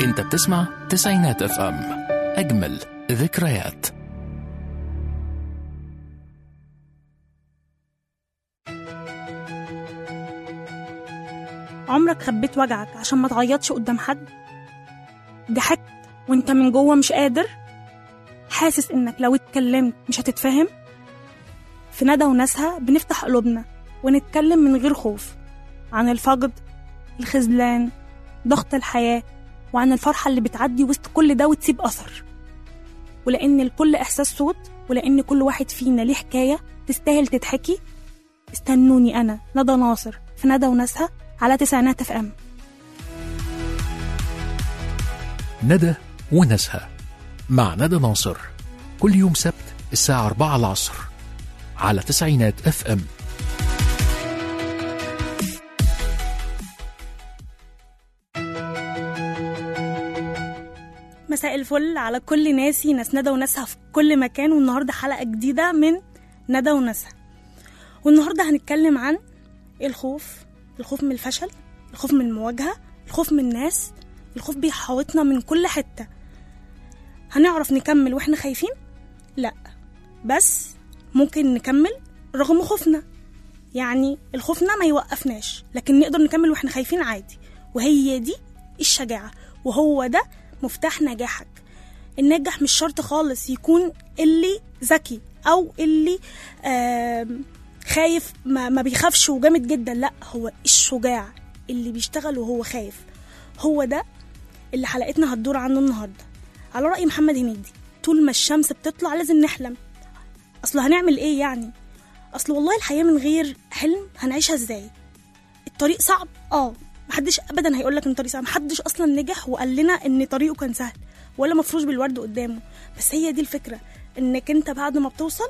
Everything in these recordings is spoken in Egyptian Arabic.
انت بتسمع تسعينات اف ام اجمل ذكريات عمرك خبيت وجعك عشان ما تعيطش قدام حد ضحكت وانت من جوه مش قادر حاسس انك لو اتكلمت مش هتتفهم في ندى وناسها بنفتح قلوبنا ونتكلم من غير خوف عن الفقد الخذلان ضغط الحياة وعن الفرحة اللي بتعدي وسط كل ده وتسيب أثر ولأن الكل إحساس صوت ولأن كل واحد فينا ليه حكاية تستاهل تتحكي استنوني أنا ندى ناصر في ندى وناسها على تسعينات اف ام ندى وناسها مع ندى ناصر كل يوم سبت الساعة 4 العصر على تسعينات اف ام مساء الفل على كل ناسي ناس ندى وناسها في كل مكان والنهارده حلقة جديدة من ندى وناسها والنهارده هنتكلم عن الخوف الخوف من الفشل الخوف من المواجهة الخوف من الناس الخوف بيحاوطنا من كل حتة هنعرف نكمل واحنا خايفين؟ لا بس ممكن نكمل رغم خوفنا يعني الخوفنا ما يوقفناش لكن نقدر نكمل واحنا خايفين عادي وهي دي الشجاعة وهو ده مفتاح نجاحك الناجح مش شرط خالص يكون اللي ذكي او اللي آم، خايف ما, ما بيخافش وجامد جدا لا هو الشجاع اللي بيشتغل وهو خايف هو ده اللي حلقتنا هتدور عنه النهارده على رأي محمد هنيدي طول ما الشمس بتطلع لازم نحلم اصل هنعمل ايه يعني اصل والله الحياة من غير حلم هنعيشها ازاي الطريق صعب اه محدش ابدا هيقول لك ان الطريق صعب محدش اصلا نجح وقال لنا ان طريقه كان سهل ولا مفروش بالورد قدامه بس هي دي الفكره انك انت بعد ما بتوصل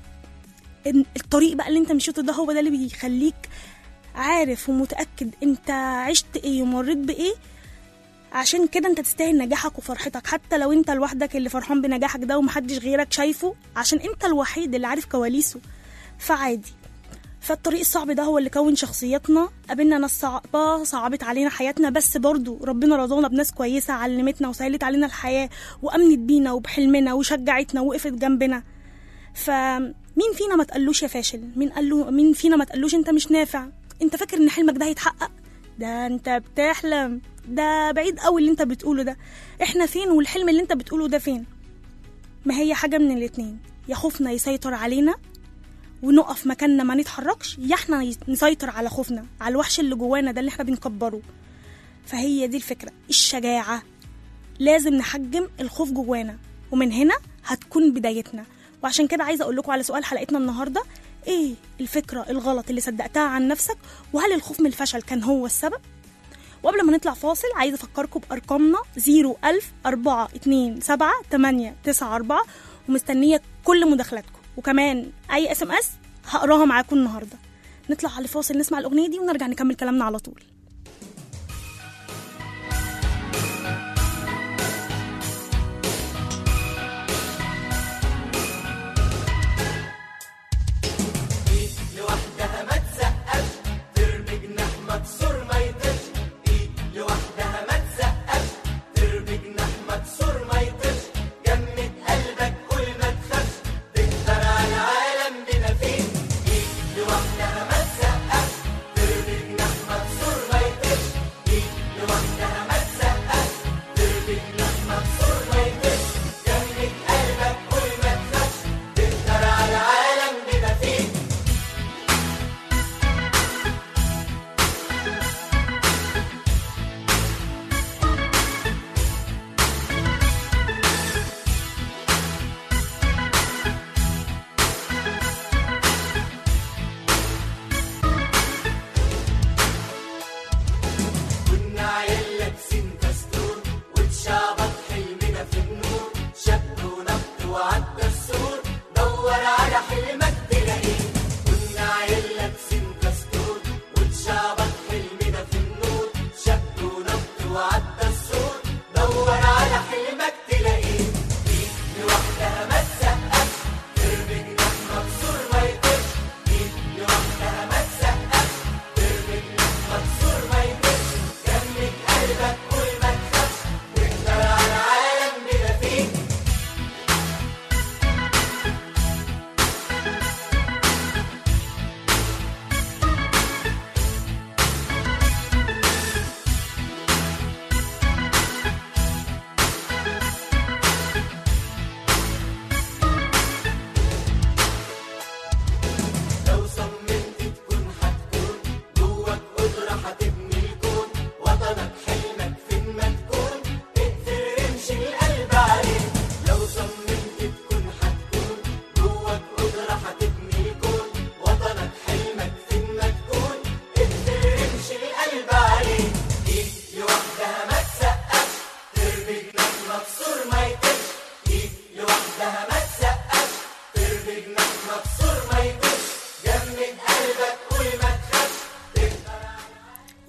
إن الطريق بقى اللي انت مشيته ده هو ده اللي بيخليك عارف ومتاكد انت عشت ايه ومريت بايه عشان كده انت تستاهل نجاحك وفرحتك حتى لو انت لوحدك اللي فرحان بنجاحك ده ومحدش غيرك شايفه عشان انت الوحيد اللي عارف كواليسه فعادي فالطريق الصعب ده هو اللي كون شخصيتنا قابلنا ناس صعبة صعبت علينا حياتنا بس برضو ربنا رضانا بناس كويسة علمتنا وسهلت علينا الحياة وأمنت بينا وبحلمنا وشجعتنا ووقفت جنبنا فمين فينا ما تقلوش يا فاشل مين قال له مين فينا ما تقلوش انت مش نافع انت فاكر ان حلمك ده هيتحقق ده انت بتحلم ده بعيد قوي اللي انت بتقوله ده احنا فين والحلم اللي انت بتقوله ده فين ما هي حاجة من الاتنين يا خوفنا يسيطر علينا ونقف مكاننا ما نتحركش يا احنا يس- نسيطر على خوفنا على الوحش اللي جوانا ده اللي احنا بنكبره فهي دي الفكرة الشجاعة لازم نحجم الخوف جوانا ومن هنا هتكون بدايتنا وعشان كده عايزة أقول لكم على سؤال حلقتنا النهاردة إيه الفكرة الغلط اللي صدقتها عن نفسك وهل الخوف من الفشل كان هو السبب وقبل ما نطلع فاصل عايزة أفكركم بأرقامنا 01000 427 894 ومستنية كل مداخلاتكم وكمان أي اس ام اس هقراها معاكم النهاردة نطلع على فاصل نسمع الأغنية دي ونرجع نكمل كلامنا على طول لوحدها ما تسقفش ترمي جناح مكسور ما يطيرش ايد لوحدها ما تسقفش ترمي جناح مكسور ما يطيرش جمد قلبك قول ما تخافش تقدر على العالم بما فيه ايد لوحدها ما تسقفش ترمي جناح مكسور ما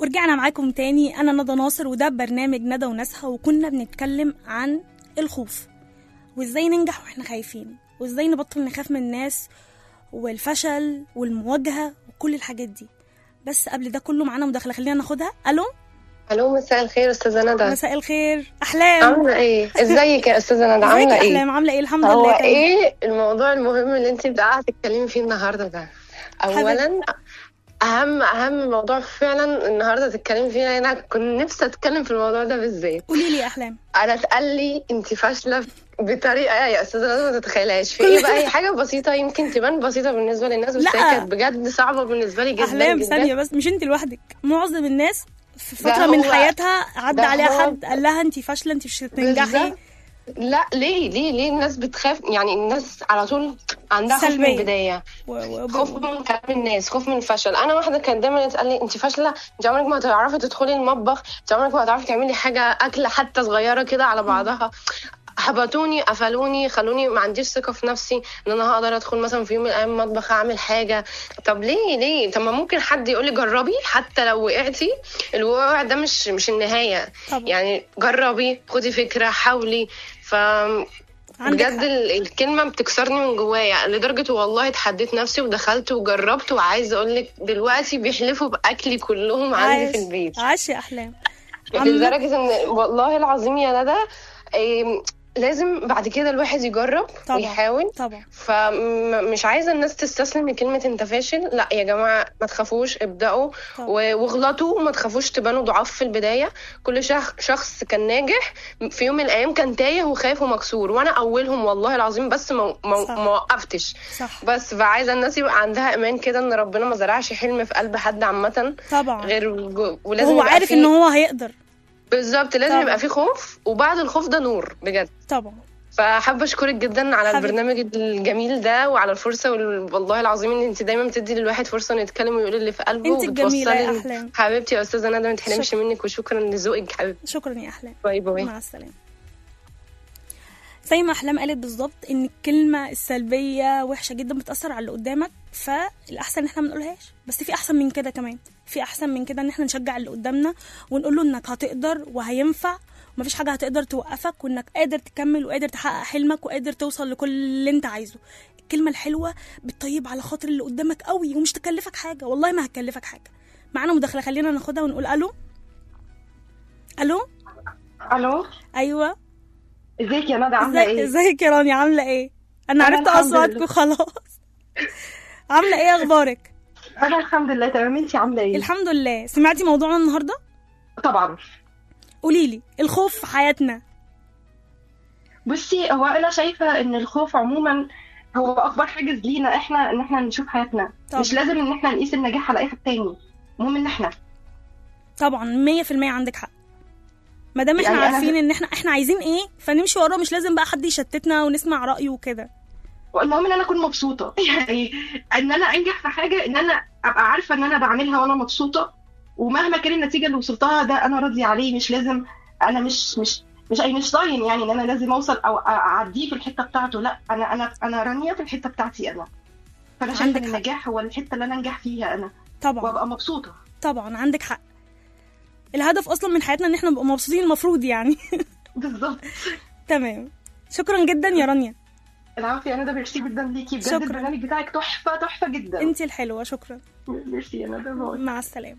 ورجعنا معاكم تاني انا ندى ناصر وده برنامج ندى وناسها وكنا بنتكلم عن الخوف وازاي ننجح واحنا خايفين وازاي نبطل نخاف من الناس والفشل والمواجهه وكل الحاجات دي بس قبل ده كله معانا مداخله خلينا ناخدها الو الو مساء الخير استاذه ندى مساء الخير احلام عامله ايه ازيك يا استاذه ندى ازيك عامله يا ايه احلام عامله ايه الحمد هو لله تمام. ايه الموضوع المهم اللي انت قاعده تتكلمي فيه النهارده ده اولا اهم اهم موضوع فعلا النهارده تتكلمي فيه انا كنت نفسي اتكلم في الموضوع ده بالذات قولي لي يا احلام انا اتقال لي انت فاشله بطريقه يا استاذه ندى ما تتخيلهاش في ايه بقى هي حاجه بسيطه يمكن تبان بسيطه بالنسبه للناس بس لا. هي كانت بجد صعبه بالنسبه لي جدا احلام جدا ثانيه بس مش انت لوحدك معظم الناس في ده فتره من هو- حياتها عدى ده عليها هو- حد قال لها انت فاشله انت مش هتنجحي بالظبط. لا ليه ليه ليه الناس بتخاف يعني الناس على طول عندها خوف من سلبية. البدايه و- و- خوف من كلام الناس خوف من الفشل انا واحده كانت دايما تقول لي انت فاشله انت عمرك ما هتعرفي تدخلي المطبخ انت عمرك ما هتعرفي تعملي حاجه اكله حتى صغيره كده على بعضها حبطوني قفلوني خلوني ما عنديش ثقه في نفسي ان انا هقدر ادخل مثلا في يوم من الايام المطبخ اعمل حاجه طب ليه ليه طب ما ممكن حد يقول لي جربي حتى لو وقعتي الوقوع ده مش مش النهايه طبعا. يعني جربي خدي فكره حاولي ف عندك بجد حق. ال- الكلمه بتكسرني من جوايا لدرجه والله اتحديت نفسي ودخلت وجربت وعايزه اقول لك دلوقتي بيحلفوا باكلي كلهم عندي في عاش البيت عاش يا احلام عم- لدرجه ان والله العظيم يا ندى إيه، لازم بعد كده الواحد يجرب طبعا. ويحاول طبعا فمش عايزه الناس تستسلم لكلمه انت فاشل لا يا جماعه ما تخافوش ابداوا طبعا. و- واغلطوا وما تخافوش تبانوا ضعاف في البدايه كل شخ- شخص كان ناجح في يوم من الايام كان تايه وخايف ومكسور وانا اولهم والله العظيم بس ما ما صح. ما وقفتش صح بس فعايزه الناس يبقى عندها ايمان كده ان ربنا ما زرعش حلم في قلب حد عامه طبعا غير جو- ولازم هو يبقى عارف فيه- ان هو هيقدر بالظبط لازم طبعا. يبقى فيه خوف وبعد الخوف ده نور بجد طبعا فحابه اشكرك جدا على حبيبتي. البرنامج الجميل ده وعلى الفرصه وال- والله العظيم ان انت دايما بتدي للواحد فرصه انه يتكلم ويقول اللي في قلبه انت الجميلة يا وبتوصلي أحلام. حبيبتي يا استاذه ندى ما تحرمش شكرا. منك وشكرا لذوقك حبيبتي شكرا يا احلام باي باي مع السلامه زي ما احلام قالت بالظبط ان الكلمه السلبيه وحشه جدا بتاثر على اللي قدامك فالاحسن ان احنا ما نقولهاش بس في احسن من كده كمان في احسن من كده ان احنا نشجع اللي قدامنا ونقول له انك هتقدر وهينفع ومفيش حاجه هتقدر توقفك وانك قادر تكمل وقادر تحقق حلمك وقادر توصل لكل اللي انت عايزه الكلمه الحلوه بتطيب على خاطر اللي قدامك قوي ومش تكلفك حاجه والله ما هتكلفك حاجه معانا مداخله خلينا ناخدها ونقول الو الو الو ايوه ازيك يا ندى عامله ازيك ايه ازيك يا رانيا عامله ايه انا أنا عرفت الحمد اصواتكم لله. خلاص عامله ايه اخبارك انا الحمد لله تمام انتي عامله ايه الحمد لله سمعتي موضوعنا النهارده طبعا قولي لي الخوف في حياتنا بصي هو انا شايفه ان الخوف عموما هو اكبر حاجز لينا احنا ان احنا نشوف حياتنا طبعا. مش لازم ان احنا نقيس النجاح على اي حد تاني المهم ان احنا طبعا 100% عندك حق ما دام احنا يعني أنا- عارفين ان احنا احنا عايزين ايه فنمشي وراه مش لازم بقى حد يشتتنا ونسمع رايه وكده المهم ان انا اكون مبسوطه يعني ان انا انجح في حاجه ان انا ابقى عارفه ان انا بعملها وانا مبسوطه ومهما كان النتيجه اللي وصلتها ده انا راضيه عليه مش لازم انا مش مش مش اينشتاين يعني ان انا لازم اوصل او اعديه في الحته بتاعته لا انا انا انا رانيه في الحته بتاعتي انا فانا شايفه عندك ان حق. النجاح هو الحته اللي انا انجح فيها انا طبعا وابقى مبسوطه طبعا عندك حق الهدف اصلا من حياتنا ان احنا نبقى مبسوطين المفروض يعني بالظبط تمام شكرا جدا يا رانيا العافيه انا ده ميرسي جدا ليكي بجد شكراً. البرنامج بتاعك تحفه تحفه جدا انت الحلوه شكرا ميرسي انا ده باي. مع السلامة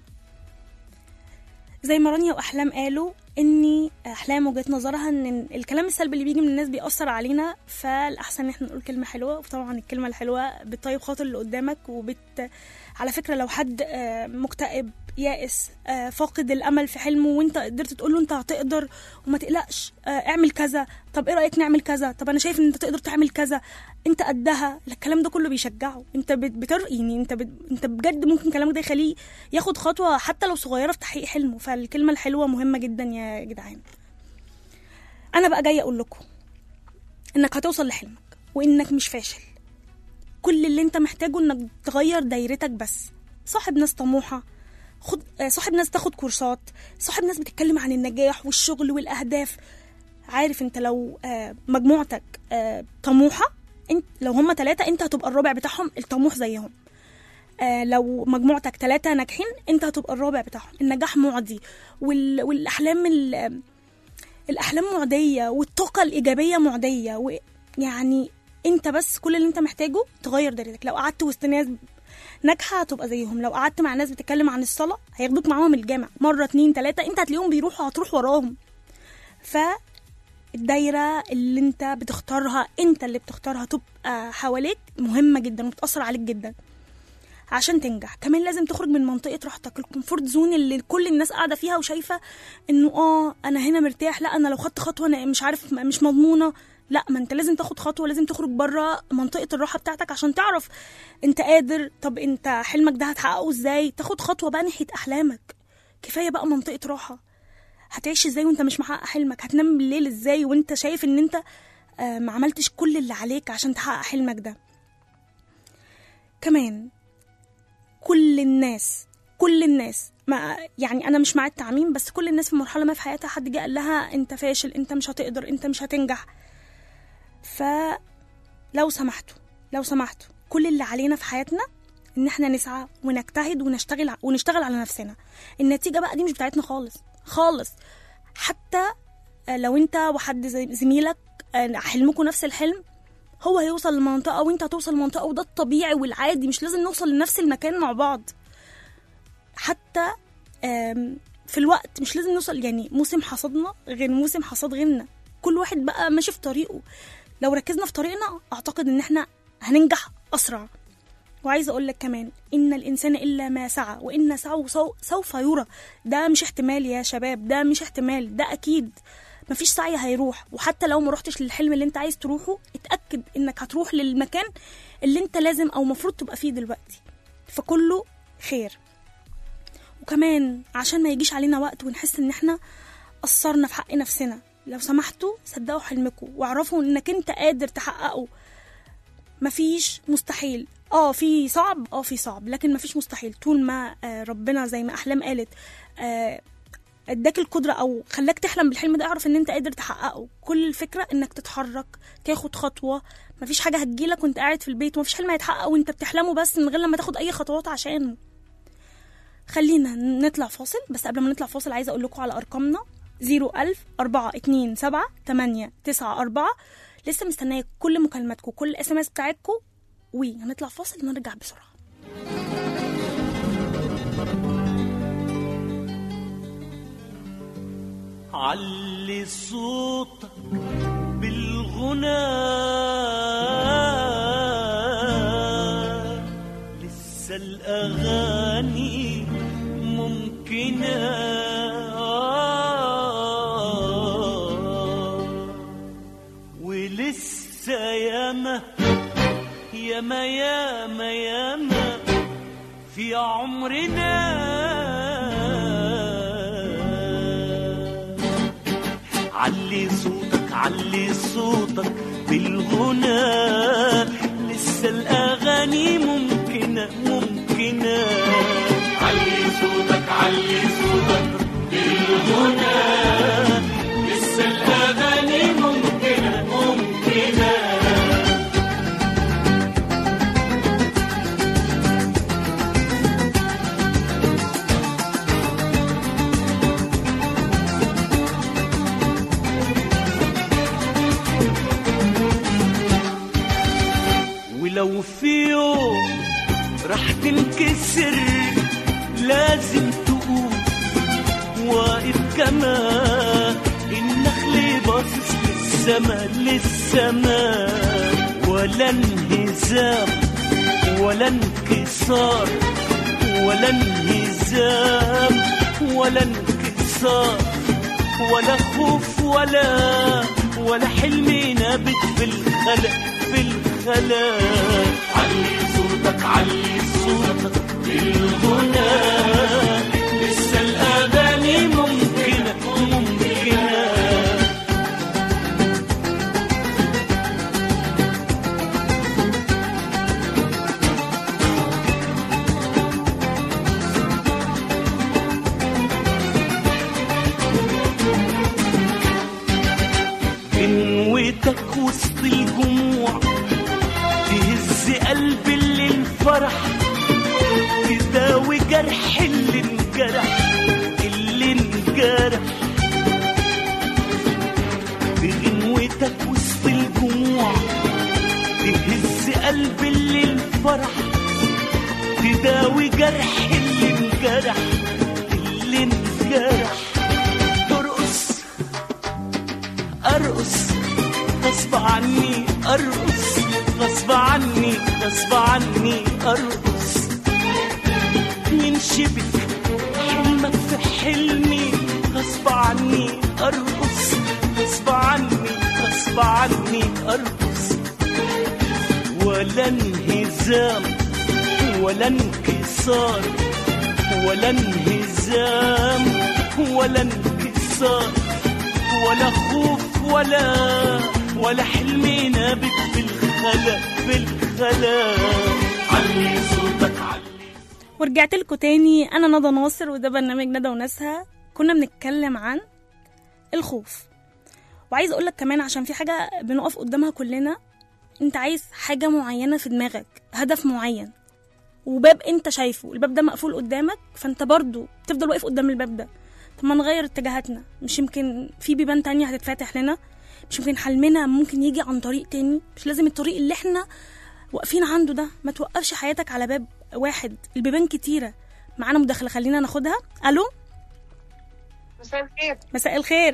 زي ما رانيا واحلام قالوا ان احلام وجهه نظرها ان الكلام السلبي اللي بيجي من الناس بيأثر علينا فالاحسن ان احنا نقول كلمه حلوه وطبعا الكلمه الحلوه بتطيب خاطر اللي قدامك وبت على فكره لو حد آه، مكتئب يائس آه، فاقد الامل في حلمه وانت قدرت تقول له انت هتقدر وما تقلقش آه، اعمل كذا طب ايه رايك نعمل كذا طب انا شايف ان انت تقدر تعمل كذا انت قدها الكلام ده كله بيشجعه انت بت- بتر يعني انت بت... انت بجد ممكن كلامك ده يخليه ياخد خطوه حتى لو صغيره في تحقيق حلمه فالكلمه الحلوه مهمه جدا يا جدعان انا بقى جايه اقول لكم انك هتوصل لحلمك وانك مش فاشل كل اللي انت محتاجه انك تغير دايرتك بس صاحب ناس طموحه خد آه، صاحب ناس تاخد كورسات صاحب ناس بتتكلم عن النجاح والشغل والاهداف عارف انت لو آه، مجموعتك آه، طموحه انت لو هم ثلاثة انت هتبقى الرابع بتاعهم الطموح زيهم آه لو مجموعتك ثلاثة ناجحين انت هتبقى الرابع بتاعهم النجاح معدي وال... والاحلام ال... الاحلام معديه والطاقه الايجابيه معديه ويعني انت بس كل اللي انت محتاجه تغير دايرتك لو قعدت وسط ناس ناجحه هتبقى زيهم لو قعدت مع ناس بتتكلم عن الصلاه هياخدوك معاهم الجامع مره اتنين تلاته انت هتلاقيهم بيروحوا هتروح وراهم ف الدايرة اللي انت بتختارها انت اللي بتختارها تبقى حواليك مهمة جدا وبتأثر عليك جدا عشان تنجح كمان لازم تخرج من منطقة راحتك الكومفورت زون اللي كل الناس قاعدة فيها وشايفة انه اه انا هنا مرتاح لا انا لو خدت خطوة انا مش عارف مش مضمونة لا ما انت لازم تاخد خطوة لازم تخرج بره منطقة الراحة بتاعتك عشان تعرف انت قادر طب انت حلمك ده هتحققه ازاي تاخد خطوة بقى ناحية احلامك كفاية بقى منطقة راحة هتعيش ازاي وانت مش محقق حلمك هتنام بالليل ازاي وانت شايف ان انت آه، ما عملتش كل اللي عليك عشان تحقق حلمك ده كمان كل الناس كل الناس ما يعني انا مش مع التعميم بس كل الناس في مرحله ما في حياتها حد جه قال لها انت فاشل انت مش هتقدر انت مش هتنجح فلو سمحتوا لو سمحتوا كل اللي علينا في حياتنا ان احنا نسعى ونجتهد ونشتغل ونشتغل على نفسنا النتيجه بقى دي مش بتاعتنا خالص خالص حتى لو انت وحد زي- زميلك حلمكم نفس الحلم هو هيوصل لمنطقه وانت هتوصل لمنطقه وده الطبيعي والعادي مش لازم نوصل لنفس المكان مع بعض حتى آم، في الوقت مش لازم نوصل يعني موسم حصادنا غير موسم حصاد غيرنا كل واحد بقى ماشي في طريقه لو ركزنا في طريقنا اعتقد ان احنا هننجح اسرع وعايزه اقول لك كمان ان الانسان الا ما سعى وان سعيه سو- سوف يرى ده مش احتمال يا شباب ده مش احتمال ده اكيد مفيش سعي هيروح وحتى لو ما روحتش للحلم اللي انت عايز تروحه اتاكد انك هتروح للمكان اللي انت لازم او مفروض تبقى فيه دلوقتي فكله خير وكمان عشان ما يجيش علينا وقت ونحس ان احنا قصرنا في حق نفسنا لو سمحتوا صدقوا حلمكم واعرفوا انك انت قادر تحققه مفيش مستحيل اه في صعب اه في صعب لكن مفيش مستحيل طول ما آه ربنا زي ما احلام قالت آه اداك القدره او خلاك تحلم بالحلم ده اعرف ان انت قادر تحققه كل الفكره انك تتحرك تاخد خطوه مفيش حاجه هتجيلك وانت قاعد في البيت ومفيش حلم هيتحقق وانت بتحلمه بس من غير لما تاخد اي خطوات عشانه خلينا نطلع فاصل بس قبل ما نطلع فاصل عايزه اقول لكم على ارقامنا 01000 427 8 9 4 لسه مستنيه كل مكالماتكم كل الاس ام اس بتاعتكم وهنطلع فاصل ونرجع بسرعه علي صوتك بالغنى لسه الأغاني ممكنة ولسه ياما ياما ياما ياما في عمرنا علي صوتك علي صوتك بالغنى لسه الأغاني ممكنة ممكنة علي صوتك علي صوتك بالغنى لسه الأغاني ممكنة ممكنة ولو في يوم راح تنكسر لازم تقوم واقف كما النخل باصص للسما للسما ولا انهزام ولا انكسار ولا انهزام ولا انكسار ولا خوف ولا ولا حلم نابت في الخلق في الخلق علي صوتك علي صوتك بالغنى لسه الأغاني ممكنة ممكنة غنوتك وسط الجموع تهز قلب اللي الفرح فرح تداوي جرح اللي انجرح اللي انجرح ترقص ارقص غصب عني ارقص غصب عني غصب عني ارقص ينشبك حلمك في حلمي غصب عني ارقص غصب عني غصب عني ارقص ولا انهزام ولا انكسار ولا انهزام ولا انكسار ولا خوف ولا ولا حلم نابت في الخلا في الخلا علي صوتك علي ورجعت لكم تاني انا ندى ناصر وده برنامج ندى وناسها كنا بنتكلم عن الخوف وعايز اقول لك كمان عشان في حاجه بنقف قدامها كلنا انت عايز حاجه معينه في دماغك هدف معين وباب انت شايفه الباب ده مقفول قدامك فانت برضو تفضل واقف قدام الباب ده طب ما نغير اتجاهاتنا مش يمكن في بيبان تانية هتتفتح لنا مش يمكن حلمنا ممكن يجي عن طريق تاني مش لازم الطريق اللي احنا واقفين عنده ده ما توقفش حياتك على باب واحد البيبان كتيرة معانا مداخلة خلينا ناخدها الو مساء الخير مساء الخير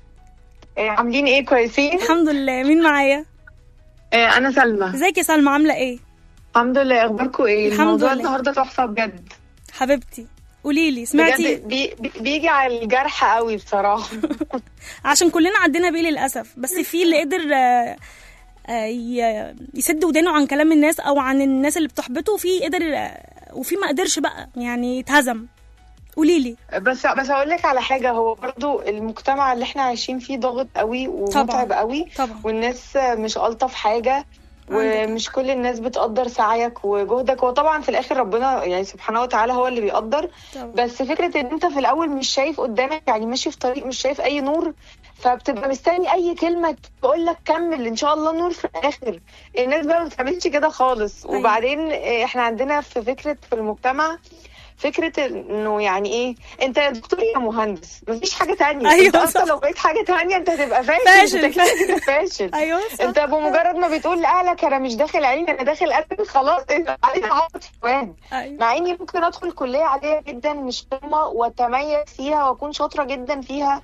آه، عاملين ايه كويسين الحمد لله مين معايا آه، انا سلمى ازيك يا سلمى عاملة ايه الحمد لله اخباركم ايه الحمد الموضوع لله. النهارده تحفه بجد حبيبتي قوليلي سمعتي بجد بي بي بيجي على الجرح قوي بصراحه عشان كلنا عدينا بيه للاسف بس في اللي قدر آه، آه، ي- يسد ودانه عن كلام الناس او عن الناس اللي بتحبطه وفي قدر آه، وفي ما قدرش بقى يعني اتهزم قوليلي بس بس اقول لك على حاجه هو برضو المجتمع اللي احنا عايشين فيه ضاغط قوي ومتعب قوي طبعا والناس مش الطف حاجه ومش كل الناس بتقدر سعيك وجهدك هو طبعا في الاخر ربنا يعني سبحانه وتعالى هو اللي بيقدر طبعا بس فكرة ان انت في الاول مش شايف قدامك يعني ماشي في طريق مش شايف اي نور فبتبقى مستني اي كلمة تقول لك كمل ان شاء الله نور في الاخر الناس بقى ما بتعملش كده خالص أيوة. وبعدين آه، احنا عندنا في فكرة في المجتمع فكرة انه يعني ايه انت يا دكتور يا مهندس مفيش حاجة تانية أيوة انت صح. اصلا لو بقيت حاجة تانية انت هتبقى فاشل فاشل، انت كده كده فاشل ايوه صح. انت بمجرد ما بتقول لاهلك انا مش داخل عيني انا داخل قلبي خلاص انت عايز اقعد في واد أيوة. مع اني ممكن ادخل كليه عاديه جدا مش قمه واتميز فيها واكون شاطره جدا فيها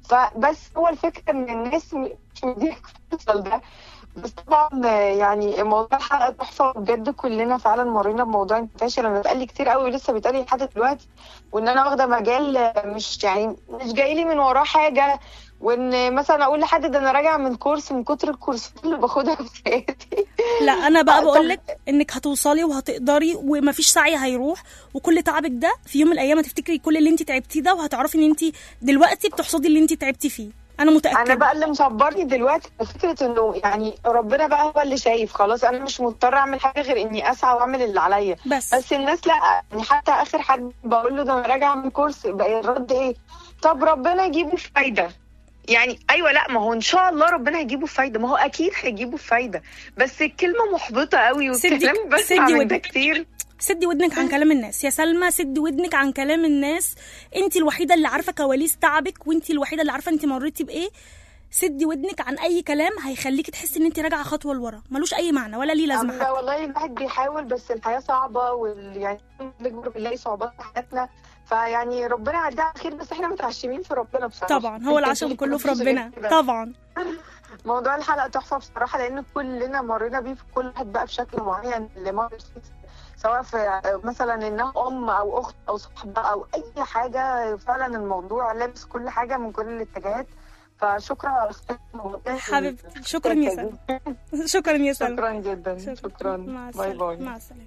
فبس هو الفكره ان الناس م- مش مديك الفرصه ده بس طبعا آه، يعني موضوع الحلقه تحفه بجد كلنا فعلا مرينا بموضوع الفاشل انا بتقال لي كتير قوي ولسه بيتقال لي لحد دلوقتي وان انا واخده مجال آه، مش يعني مش جاي لي من وراه حاجه وان مثلا اقول لحد ده انا راجعه من كورس من كتر الكورسات اللي باخدها في حياتي لا انا بقى طب- بقول لك انك هتوصلي وهتقدري ومفيش سعي هيروح وكل تعبك ده في يوم من الايام هتفتكري كل اللي انت تعبتيه ده وهتعرفي ان انت دلوقتي بتحصدي اللي انت تعبتي فيه انا متاكده انا بقى اللي مصبرني دلوقتي فكره انه يعني ربنا بقى هو اللي شايف خلاص انا مش مضطره اعمل حاجه غير اني اسعى واعمل اللي عليا بس بس الناس لا يعني حتى اخر حد بقول له ده انا راجعه من كورس بقى الرد ايه طب ربنا يجيبه في فايده يعني ايوه لا ما هو ان شاء الله ربنا هيجيبه في فايده ما هو اكيد هيجيبه في فايده بس الكلمه محبطه قوي سدي- والكلام بسمع سدي من ده ودنك. كتير سدي ودنك عن كلام الناس يا سلمى سدي ودنك عن كلام الناس انت الوحيده اللي عارفه كواليس تعبك وانت الوحيده اللي عارفه انت مريتي بايه سدي ودنك عن اي كلام هيخليكي تحسي ان انت راجعه خطوه لورا ملوش اي معنى ولا ليه لازمه لا حتى والله الواحد بيحاول بس الحياة صعبة وال... يعني بنكبر بنلاقي صعوبات في حياتنا فيعني ربنا يعديها على خير بس احنا متعشمين في ربنا بصراحة طبعا هو العشم كله في ربنا طبعا موضوع الحلقة تحفة بصراحة لأن كلنا مرينا بيه في كل واحد بقى بشكل معين اللي مر فيه سواء في مثلا انها ام او اخت او صاحبه او اي حاجه فعلا الموضوع لابس كل حاجه من كل الاتجاهات فشكرا على اختيار الموضوع. حبيبتي شكرا يا سلمى شكرا يا سلمى شكرا جدا شكرا مع باي السلامة باي مع السلامة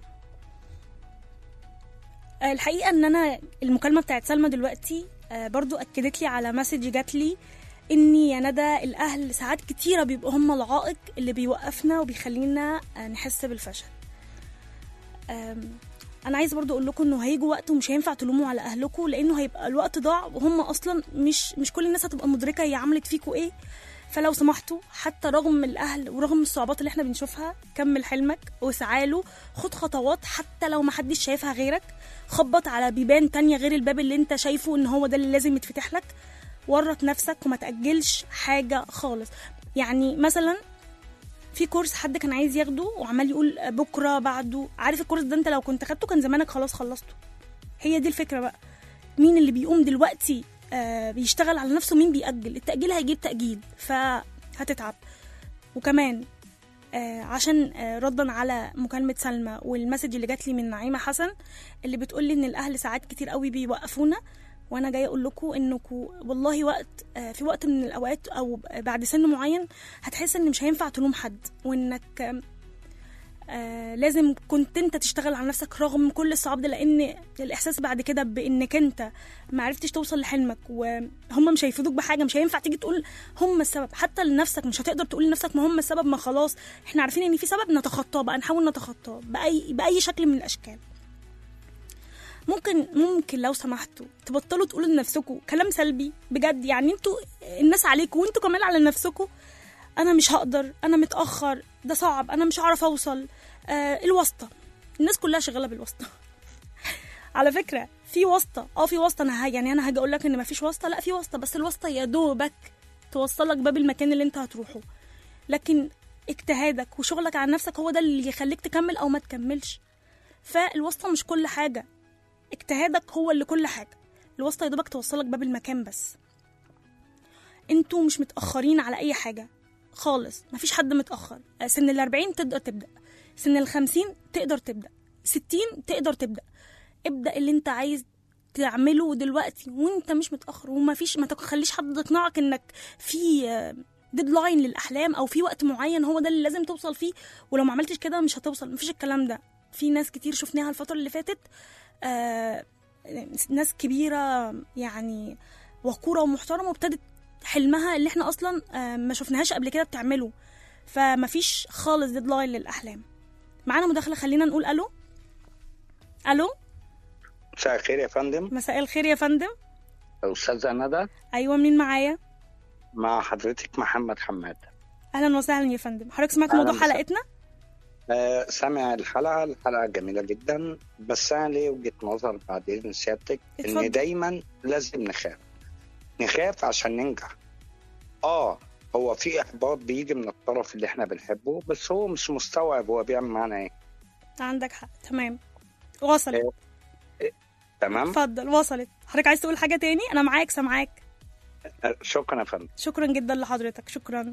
آه، الحقيقة ان انا المكالمة بتاعت سلمى دلوقتي آه، برضو اكدت لي على مسج جات لي اني يا ندى الاهل ساعات كتيرة بيبقوا هم العائق اللي بيوقفنا وبيخلينا آه، نحس بالفشل آم، انا عايزه برضو اقول لكم انه هيجوا وقت ومش هينفع تلوموا على اهلكم لانه هيبقى الوقت ضاع وهم اصلا مش مش كل الناس هتبقى مدركه هي عملت فيكوا ايه فلو سمحتوا حتى رغم الاهل ورغم الصعوبات اللي احنا بنشوفها كمل حلمك واسعى له خد خطوات حتى لو محدش شايفها غيرك خبط على بيبان تانية غير الباب اللي انت شايفه ان هو ده اللي لازم يتفتح لك ورط نفسك وما تأجلش حاجة خالص يعني مثلا في كورس حد كان عايز ياخده وعمال يقول بكره بعده عارف الكورس ده انت لو كنت خدته كان زمانك خلاص خلصته هي دي الفكره بقى مين اللي بيقوم دلوقتي آه بيشتغل على نفسه مين بيأجل التأجيل هيجيب تأجيل فهتتعب وكمان آه عشان آه ردا على مكالمة سلمى والمسج اللي جات لي من نعيمة حسن اللي بتقول لي ان الاهل ساعات كتير قوي بيوقفونا وانا جايه اقول لكم انكم والله وقت آه في وقت من الاوقات او بعد سن معين هتحس ان مش هينفع تلوم حد وانك آم، آه لازم كنت انت تشتغل على نفسك رغم كل الصعاب ده لان الاحساس بعد كده بانك انت ما عرفتش توصل لحلمك وهم مش هيفيدوك بحاجه مش هينفع تيجي تقول هم السبب حتى لنفسك مش هتقدر تقول لنفسك ما هم السبب ما خلاص احنا عارفين ان في سبب نتخطاه بقى نحاول نتخطاه باي باي شكل من الاشكال ممكن ممكن لو سمحتوا تبطلوا تقولوا لنفسكم كلام سلبي بجد يعني انتوا الناس عليكم وانتوا كمان على نفسكم انا مش هقدر انا متاخر ده صعب انا مش هعرف اوصل آه الواسطه الناس كلها شغاله بالواسطه على فكره في واسطه اه في واسطه انا ه- يعني انا هاجي اقول لك ان مفيش واسطه لا في واسطه بس الواسطه يا دوبك توصلك باب المكان اللي انت هتروحه لكن اجتهادك وشغلك على نفسك هو ده اللي يخليك تكمل او ما تكملش فالواسطه مش كل حاجه اجتهادك هو اللي كل حاجه الواسطه يا دوبك توصلك باب المكان بس انتوا مش متاخرين على اي حاجه خالص مفيش حد متاخر آه، سن الأربعين تقدر تبدا سن الخمسين تقدر تبدا ستين تقدر تبدا ابدا اللي انت عايز تعمله دلوقتي وانت مش متاخر ومفيش ما تخليش حد يقنعك انك في ديدلاين للاحلام او في وقت معين هو ده اللي لازم توصل فيه ولو ما عملتش كده مش هتوصل مفيش الكلام ده في ناس كتير شفناها الفتره اللي فاتت آه ناس كبيره يعني وقوره ومحترمه وابتدت حلمها اللي احنا اصلا آه ما شفناهاش قبل كده بتعمله فمفيش خالص ديدلاين للاحلام معانا مداخله خلينا نقول الو الو مساء الخير يا فندم مساء الخير يا فندم أستاذة ندى ايوه مين معايا مع حضرتك محمد حماد اهلا وسهلا يا فندم حضرتك سمعت أهلاً موضوع وسهلاً. حلقتنا آه، سامع الحلقة الحلقة جميلة جدا بس أنا ليه وجهة نظر بعدين سيادتك اتفضل. إن دايما لازم نخاف نخاف عشان ننجح آه هو في إحباط بيجي من الطرف اللي إحنا بنحبه بس هو مش مستوعب هو بيعمل معانا إيه عندك حق تمام وصلت تمام اتفضل وصلت حضرتك عايز تقول حاجه تاني انا معاك سامعاك آه، شكرا يا فندم شكرا جدا لحضرتك شكرا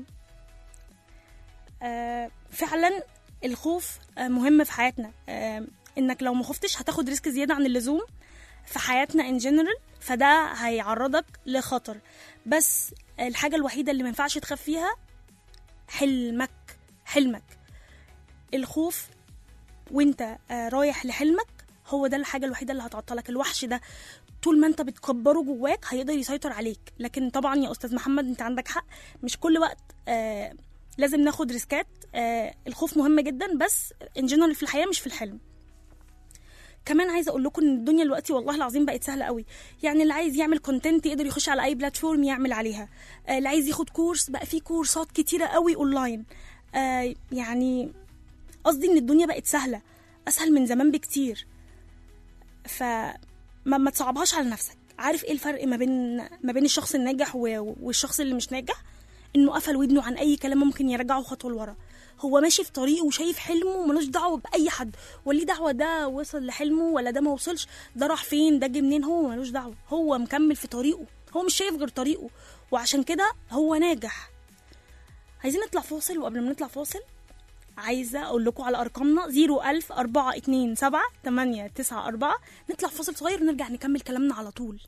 آه فعلا الخوف آه مهم في حياتنا آه انك لو ما خفتش هتاخد ريسك زياده عن اللزوم في حياتنا ان جنرال فده هيعرضك لخطر بس الحاجه الوحيده اللي ما ينفعش تخاف فيها حلمك حلمك الخوف وانت آه رايح لحلمك هو ده الحاجه الوحيده اللي هتعطلك الوحش ده طول ما انت بتكبره جواك هيقدر يسيطر عليك لكن طبعا يا استاذ محمد انت عندك حق مش كل وقت آه لازم ناخد ريسكات آه الخوف مهم جدا بس ان جنرال في الحياه مش في الحلم كمان عايزه اقول لكم ان الدنيا دلوقتي والله العظيم بقت سهله قوي يعني اللي عايز يعمل كونتنت يقدر يخش على اي بلاتفورم يعمل عليها آه اللي عايز ياخد كورس بقى في كورسات كتيره قوي اونلاين آه يعني قصدي ان الدنيا بقت سهله اسهل من زمان بكتير ف ما, ما تصعبهاش على نفسك عارف ايه الفرق ما بين ما بين الشخص الناجح و- والشخص اللي مش ناجح انه قفل ودنه عن اي كلام ممكن يرجعه خطوه لورا هو ماشي في طريقه وشايف حلمه وملوش دعوه باي حد وليه دعوه ده وصل لحلمه ولا ده ما وصلش ده راح فين ده جه منين هو ملوش دعوه هو مكمل في طريقه هو مش شايف غير طريقه وعشان كده هو ناجح عايزين نطلع فاصل وقبل ما نطلع فاصل عايزة أقول لكم على أرقامنا 01000 427 894 نطلع فاصل صغير ونرجع نكمل كلامنا على طول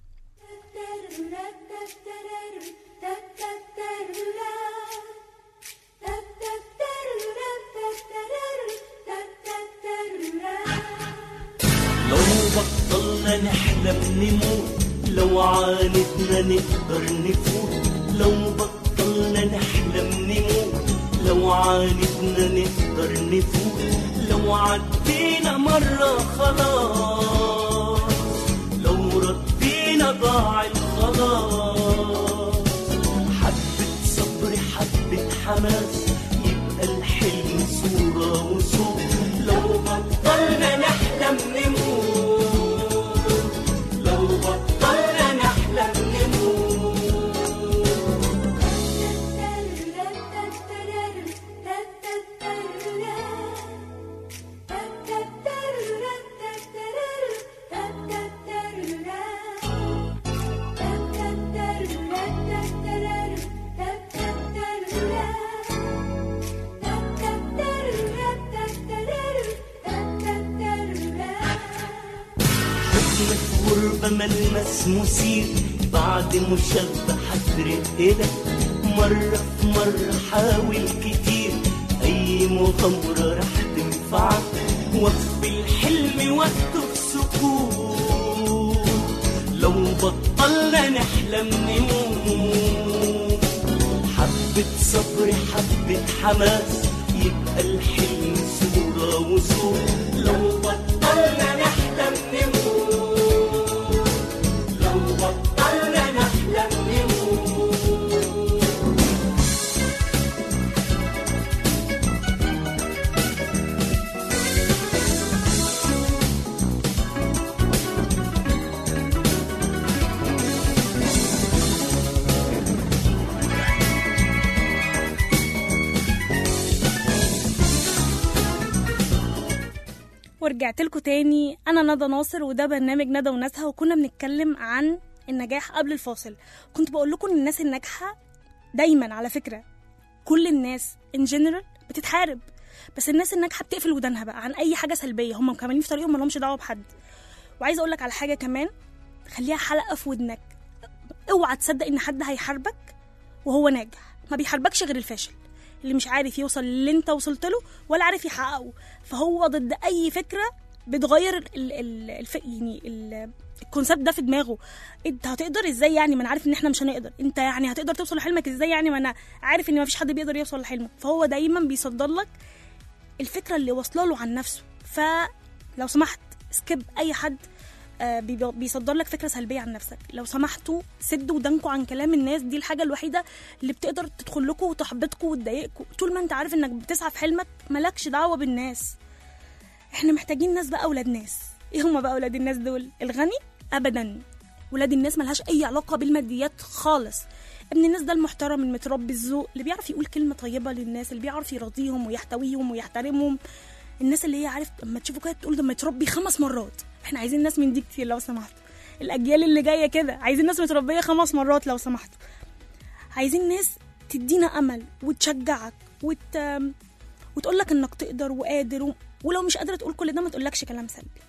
لو بطلنا نحلم نموت لو عاندنا نقدر نفوت لو بطلنا نحلم نموت لو عاندنا نقدر نفوت لو عدينا مرة خلاص لو ردينا ضاع الخلاص حبة صبر حبة حماس يبقى الحلم صورة وصوت لو بطلنا نحلم نموت لو بطلنا نحلم نموت ملمس مثير بعد مشبع ترقلك مرة في مرة حاول كتير أي مغامرة رح تنفعك وقف الحلم وقته في سكوت لو بطلنا نحلم نموت حبة صبر حبة حماس يبقى الحلم صورة وصوت لو بطلنا نحلم نموت لو بطلنا نحلم نموت ورجعت لكم تاني انا ندى ناصر وده برنامج ندى وناسها وكنا بنتكلم عن النجاح قبل الفاصل كنت بقول لكم ان الناس الناجحه دايما على فكره كل الناس ان جنرال بتتحارب بس الناس الناجحه بتقفل ودانها بقى عن اي حاجه سلبيه هم مكملين في طريقهم مالهمش دعوه بحد وعايزه اقول لك على حاجه كمان خليها حلقه في ودنك اوعى تصدق ان حد هيحاربك وهو ناجح ما بيحاربكش غير الفاشل اللي مش عارف يوصل اللي انت وصلت له ولا عارف يحققه فهو ضد اي فكره بتغير ال ال الف... يعني ال... الكونسيبت ده في دماغه انت هتقدر ازاي يعني ما انا عارف ان احنا مش هنقدر انت يعني هتقدر توصل لحلمك ازاي يعني ما انا عارف ان ما فيش حد بيقدر يوصل لحلمه فهو دايما بيصدر لك الفكره اللي واصله له عن نفسه فلو سمحت سكيب اي حد آه، بيبقى- بيصدر لك فكره سلبيه عن نفسك لو سمحتوا سدوا ودانكم عن كلام الناس دي الحاجه الوحيده اللي بتقدر تدخل لكم وتحبطكم وتضايقكم طول ما انت عارف انك بتسعى في حلمك مالكش دعوه بالناس احنا محتاجين ناس بقى اولاد ناس ايه هما بقى اولاد الناس دول الغني ابدا ولاد الناس ملهاش اي علاقه بالماديات خالص ابن الناس ده المحترم المتربي الذوق اللي بيعرف يقول كلمه طيبه للناس اللي بيعرف يرضيهم ويحتويهم ويحترمهم الناس اللي هي عارف اما تشوفه كده تقول ده متربي خمس مرات احنا عايزين ناس من دي كتير لو سمحتوا الاجيال اللي جايه كده عايزين ناس متربيه خمس مرات لو سمحتوا عايزين ناس تدينا امل وتشجعك وت... وتقول لك انك تقدر وقادر و... ولو مش قادره تقول كل ده ما تقولكش كلام سلبي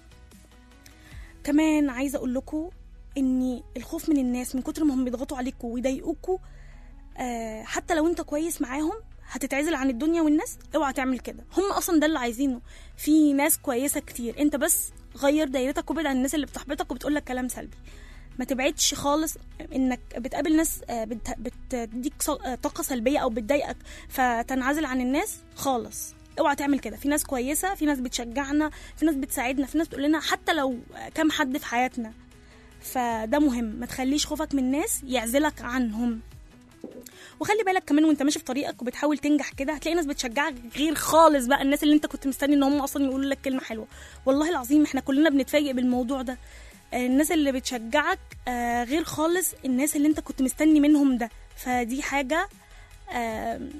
كمان عايزه اقول لكم ان الخوف من الناس من كتر ما هم بيضغطوا عليكم ويضايقوكوا آه حتى لو انت كويس معاهم هتتعزل عن الدنيا والناس اوعى تعمل كده هم اصلا ده اللي عايزينه في ناس كويسه كتير انت بس غير دايرتك وابعد عن الناس اللي بتحبطك وبتقول لك كلام سلبي ما تبعدش خالص انك بتقابل ناس آه، بت- بتديك ص- آه، طاقه سلبيه او بتضايقك فتنعزل عن الناس خالص اوعى تعمل كده في ناس كويسه في ناس بتشجعنا في ناس بتساعدنا في ناس بتقول لنا حتى لو كام حد في حياتنا فده مهم ما تخليش خوفك من الناس يعزلك عنهم وخلي بالك كمان وانت ماشي في طريقك وبتحاول تنجح كده هتلاقي ناس بتشجعك غير خالص بقى الناس اللي انت كنت مستني ان هم اصلا يقولوا لك كلمه حلوه والله العظيم احنا كلنا بنتفاجئ بالموضوع ده آه، الناس اللي بتشجعك آه، غير خالص الناس اللي انت كنت مستني منهم ده فدي حاجه آم،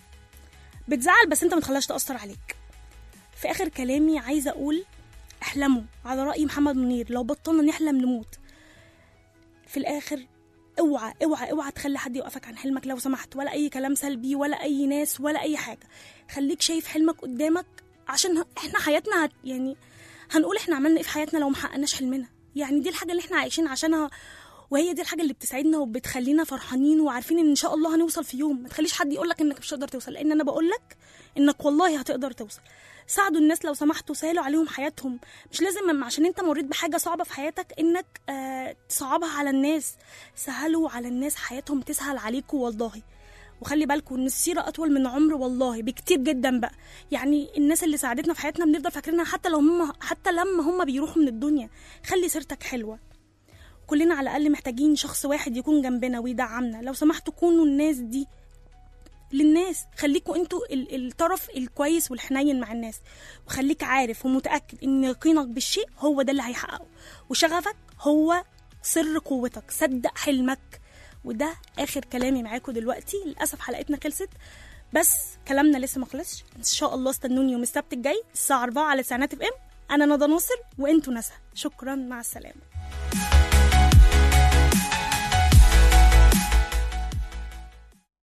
بتزعل بس انت ما تخليهاش تاثر عليك في اخر كلامي عايزه اقول احلموا على راي محمد منير لو بطلنا نحلم نموت في الاخر اوعى اوعى اوعى تخلي حد يوقفك عن حلمك لو سمحت ولا اي كلام سلبي ولا اي ناس ولا اي حاجه خليك شايف حلمك قدامك عشان ه- احنا حياتنا هت يعني هنقول احنا عملنا ايه في حياتنا لو ما حققناش حلمنا يعني دي الحاجه اللي احنا عايشين عشانها وهي دي الحاجه اللي بتسعدنا وبتخلينا فرحانين وعارفين ان ان شاء الله هنوصل في يوم ما تخليش حد يقولك انك مش هتقدر توصل لان انا بقولك انك والله هتقدر توصل ساعدوا الناس لو سمحتوا سهلوا عليهم حياتهم مش لازم عشان انت مريت بحاجه صعبه في حياتك انك آه تصعبها على الناس سهلوا على الناس حياتهم تسهل عليكم والله وخلي بالكم ان السيره اطول من عمر والله بكتير جدا بقى يعني الناس اللي ساعدتنا في حياتنا بنفضل فاكرينها حتى لو هم حتى لما هم بيروحوا من الدنيا خلي سيرتك حلوه كلنا على الاقل محتاجين شخص واحد يكون جنبنا ويدعمنا لو سمحتوا كونوا الناس دي للناس خليكوا انتوا ال- الطرف الكويس والحنين مع الناس وخليك عارف ومتاكد ان يقينك بالشيء هو ده اللي هيحققه وشغفك هو سر قوتك صدق حلمك وده اخر كلامي معاكم دلوقتي للاسف حلقتنا خلصت بس كلامنا لسه ما خلصش ان شاء الله استنوني يوم السبت الجاي الساعه 4 على ساعات اف ام انا ندى ناصر وانتوا ناسا شكرا مع السلامه